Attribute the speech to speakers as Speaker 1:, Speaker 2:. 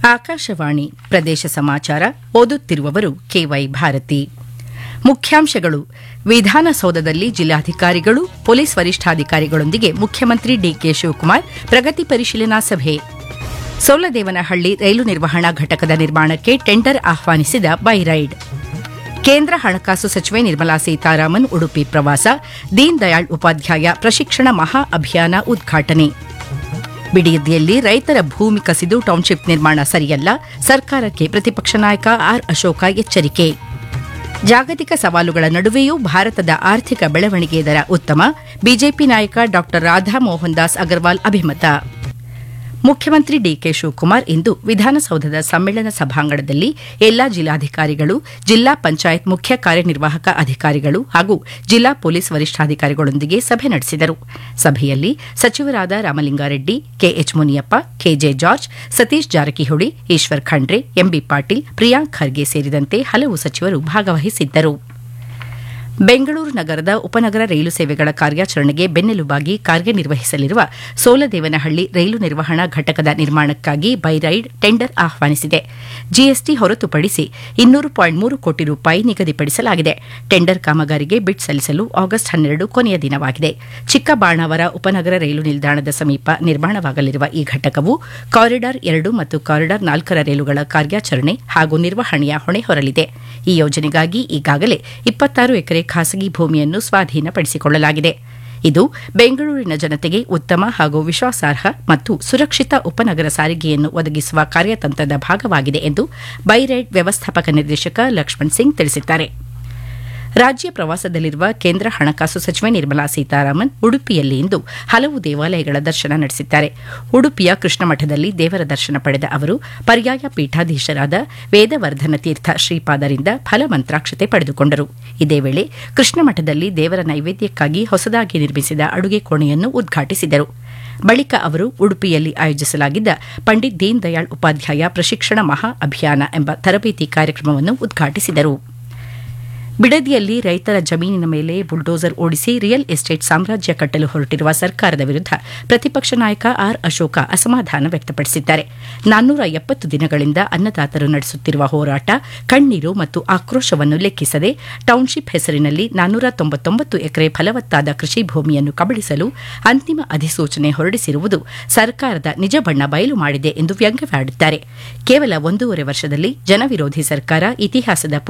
Speaker 1: ಆಕಾಶವಾಣಿ ಪ್ರದೇಶ ಸಮಾಚಾರ ಓದುತ್ತಿರುವವರು ಕೆವೈ ಭಾರತಿ ಮುಖ್ಯಾಂಶಗಳು ವಿಧಾನಸೌಧದಲ್ಲಿ ಜಿಲ್ಲಾಧಿಕಾರಿಗಳು ಪೊಲೀಸ್ ವರಿಷ್ಠಾಧಿಕಾರಿಗಳೊಂದಿಗೆ ಮುಖ್ಯಮಂತ್ರಿ ಡಿಕೆ ಶಿವಕುಮಾರ್ ಪ್ರಗತಿ ಪರಿಶೀಲನಾ ಸಭೆ ಸೋಲದೇವನಹಳ್ಳಿ ರೈಲು ನಿರ್ವಹಣಾ ಘಟಕದ ನಿರ್ಮಾಣಕ್ಕೆ ಟೆಂಡರ್ ಆಹ್ವಾನಿಸಿದ ಬೈರೈಡ್ ಕೇಂದ್ರ ಹಣಕಾಸು ಸಚಿವೆ ನಿರ್ಮಲಾ ಸೀತಾರಾಮನ್ ಉಡುಪಿ ಪ್ರವಾಸ ದೀನ್ ದಯಾಳ್ ಉಪಾಧ್ಯಾಯ ಪ್ರಶಿಕ್ಷಣ ಮಹಾ ಅಭಿಯಾನ ಉದ್ಘಾಟನೆ ಬಿಡಿಯದಿಯಲ್ಲಿ ರೈತರ ಭೂಮಿ ಕಸಿದು ಟೌನ್ಶಿಪ್ ನಿರ್ಮಾಣ ಸರಿಯಲ್ಲ ಸರ್ಕಾರಕ್ಕೆ ಪ್ರತಿಪಕ್ಷ ನಾಯಕ ಆರ್ ಅಶೋಕ ಎಚ್ಚರಿಕೆ ಜಾಗತಿಕ ಸವಾಲುಗಳ ನಡುವೆಯೂ ಭಾರತದ ಆರ್ಥಿಕ ಬೆಳವಣಿಗೆ ದರ ಉತ್ತಮ ಬಿಜೆಪಿ ನಾಯಕ ಡಾ ರಾಧಾ ಮೋಹನ್ ದಾಸ್ ಅಗರ್ವಾಲ್ ಅಭಿಮತ ಮುಖ್ಯಮಂತ್ರಿ ಡಿಕೆ ಶಿವಕುಮಾರ್ ಇಂದು ವಿಧಾನಸೌಧದ ಸಮ್ಮೇಳನ ಸಭಾಂಗಣದಲ್ಲಿ ಎಲ್ಲಾ ಜಿಲ್ಲಾಧಿಕಾರಿಗಳು ಜಿಲ್ಲಾ ಪಂಚಾಯತ್ ಮುಖ್ಯ ಕಾರ್ಯನಿರ್ವಾಹಕ ಅಧಿಕಾರಿಗಳು ಹಾಗೂ ಜಿಲ್ಲಾ ಪೊಲೀಸ್ ವರಿಷ್ಠಾಧಿಕಾರಿಗಳೊಂದಿಗೆ ಸಭೆ ನಡೆಸಿದರು ಸಭೆಯಲ್ಲಿ ಸಚಿವರಾದ Ramalinga Reddy K H Muniyappa K J George Satish Jarkiholi Eshwar Khandre M B Patil Priyank Kharge ಸೇರಿದಂತೆ ಹಲವು ಸಚಿವರು ಭಾಗವಹಿಸಿದ್ದರು ಬೆಂಗಳೂರು ನಗರದ ಉಪನಗರ ರೈಲು ಸೇವೆಗಳ ಕಾರ್ಯಾಚರಣೆಗೆ ಬೆನ್ನೆಲುಬಾಗಿ ಕಾರ್ಯನಿರ್ವಹಿಸಲಿರುವ ಸೋಲದೇವನಹಳ್ಳಿ ರೈಲು ನಿರ್ವಹಣಾ ಘಟಕದ ನಿರ್ಮಾಣಕ್ಕಾಗಿ ಬೈರೈಡ್ ಟೆಂಡರ್ ಆಹ್ವಾನಿಸಿದೆ ಜಿಎಸ್ಟಿ ಹೊರತುಪಡಿಸಿ ಇನ್ನೂರು ಪಾಯಿಂಟ್ ಮೂರು ಕೋಟಿ ರೂಪಾಯಿ ನಿಗದಿಪಡಿಸಲಾಗಿದೆ ಟೆಂಡರ್ ಕಾಮಗಾರಿಗೆ ಬಿಡ್ ಸಲ್ಲಿಸಲು ಆಗಸ್ಟ್ ಹನ್ನೆರಡು ಕೊನೆಯ ದಿನವಾಗಿದೆ ಚಿಕ್ಕಬಾಣಾವರ ಉಪನಗರ ರೈಲು ನಿಲ್ದಾಣದ ಸಮೀಪ ನಿರ್ಮಾಣವಾಗಲಿರುವ ಈ ಘಟಕವು ಕಾರಿಡಾರ್ ಎರಡು ಮತ್ತು ಕಾರಿಡಾರ್ ನಾಲ್ಕರ ರೈಲುಗಳ ಕಾರ್ಯಾಚರಣೆ ಹಾಗೂ ನಿರ್ವಹಣೆಯ ಹೊಣೆ ಹೊರಲಿದೆ ಈ ಯೋಜನೆಗಾಗಿ ಈಗಾಗಲೇ ಇಪ್ಪತ್ತಾರು ಎಕರೆ ಖಾಸಗಿ ಭೂಮಿಯನ್ನು ಸ್ವಾಧೀನಪಡಿಸಿಕೊಳ್ಳಲಾಗಿದೆ ಇದು ಬೆಂಗಳೂರಿನ ಜನತೆಗೆ ಉತ್ತಮ ಹಾಗೂ ವಿಶ್ವಾಸಾರ್ಹ ಮತ್ತು ಸುರಕ್ಷಿತ ಉಪನಗರ ಸಾರಿಗೆಯನ್ನು ಒದಗಿಸುವ ಕಾರ್ಯತಂತ್ರದ ಭಾಗವಾಗಿದೆ ಎಂದು ಬೈರೈಡ್ ವ್ಯವಸ್ಥಾಪಕ ನಿರ್ದೇಶಕ ಲಕ್ಷ್ಮಣ್ ಸಿಂಗ್ ತಿಳಿಸಿದ್ದಾರೆ ರಾಜ್ಯ ಪ್ರವಾಸದಲ್ಲಿರುವ ಕೇಂದ್ರ ಹಣಕಾಸು ಸಚಿವೆ ನಿರ್ಮಲಾ ಸೀತಾರಾಮನ್ ಉಡುಪಿಯಲ್ಲಿ ಇಂದು ಹಲವು ದೇವಾಲಯಗಳ ದರ್ಶನ ನಡೆಸಿದ್ದಾರೆ ಉಡುಪಿಯ ಕೃಷ್ಣಮಠದಲ್ಲಿ ದೇವರ ದರ್ಶನ ಪಡೆದ ಅವರು ಪರ್ಯಾಯ ಪೀಠಾಧೀಶರಾದ ವೇದವರ್ಧನ ತೀರ್ಥ ಶ್ರೀಪಾದರಿಂದ ಫಲಮಂತ್ರಾಕ್ಷತೆ ಪಡೆದುಕೊಂಡರು ಇದೇ ವೇಳೆ ಕೃಷ್ಣಮಠದಲ್ಲಿ ದೇವರ ನೈವೇದ್ಯಕ್ಕಾಗಿ ಹೊಸದಾಗಿ ನಿರ್ಮಿಸಿದ ಅಡುಗೆ ಕೋಣೆಯನ್ನು ಉದ್ಘಾಟಿಸಿದರು ಬಳಿಕ ಅವರು ಉಡುಪಿಯಲ್ಲಿ ಆಯೋಜಿಸಲಾಗಿದ್ದ ಪಂಡಿತ್ ದೀನ್ ದಯಾಳ್ ಉಪಾಧ್ಯಾಯ ಪ್ರಶಿಕ್ಷಣ ಮಹಾ ಅಭಿಯಾನ ಎಂಬ ತರಬೇತಿ ಕಾರ್ಯಕ್ರಮವನ್ನು ಉದ್ಘಾಟಿಸಿದರು ಬಿಡದಿಯಲ್ಲಿ ರೈತರ ಜಮೀನಿನ ಮೇಲೆ ಬುಲ್ಡೋಸರ್ ಓಡಿಸಿ ರಿಯಲ್ ಎಸ್ಟೇಟ್ ಸಾಮ್ರಾಜ್ಯ ಕಟ್ಟಲು ಹೊರಟಿರುವ ಸರ್ಕಾರದ ವಿರುದ್ಧ ಪ್ರತಿಪಕ್ಷ ನಾಯಕ ಆರ್ ಅಶೋಕ ಅಸಮಾಧಾನ ವ್ಯಕ್ತಪಡಿಸಿದ್ದಾರೆ ನಾನ್ನೂರ ಎಪ್ಪತ್ತು ದಿನಗಳಿಂದ ಅನ್ನದಾತರು ನಡೆಸುತ್ತಿರುವ ಹೋರಾಟ ಕಣ್ಣೀರು ಮತ್ತು ಆಕ್ರೋಶವನ್ನು ಲೆಕ್ಕಿಸದೆ ಟೌನ್ಶಿಪ್ ಹೆಸರಿನಲ್ಲಿ ನಾನ್ನೂರ ತೊಂಬತ್ತೊಂಬತ್ತು ಎಕರೆ ಫಲವತ್ತಾದ ಕೃಷಿ ಭೂಮಿಯನ್ನು ಕಬಳಿಸಲು ಅಂತಿಮ ಅಧಿಸೂಚನೆ ಹೊರಡಿಸಿರುವುದು ಸರ್ಕಾರದ ನಿಜ ಬಣ್ಣ ಬಯಲು ಮಾಡಿದೆ ಎಂದು ವ್ಯಂಗ್ಯವಾಡಿದ್ದಾರೆ ಕೇವಲ ಒಂದೂವರೆ ವರ್ಷದಲ್ಲಿ ಜನವಿರೋಧಿ ಸರ್ಕಾರ ಇತಿಹಾಸದ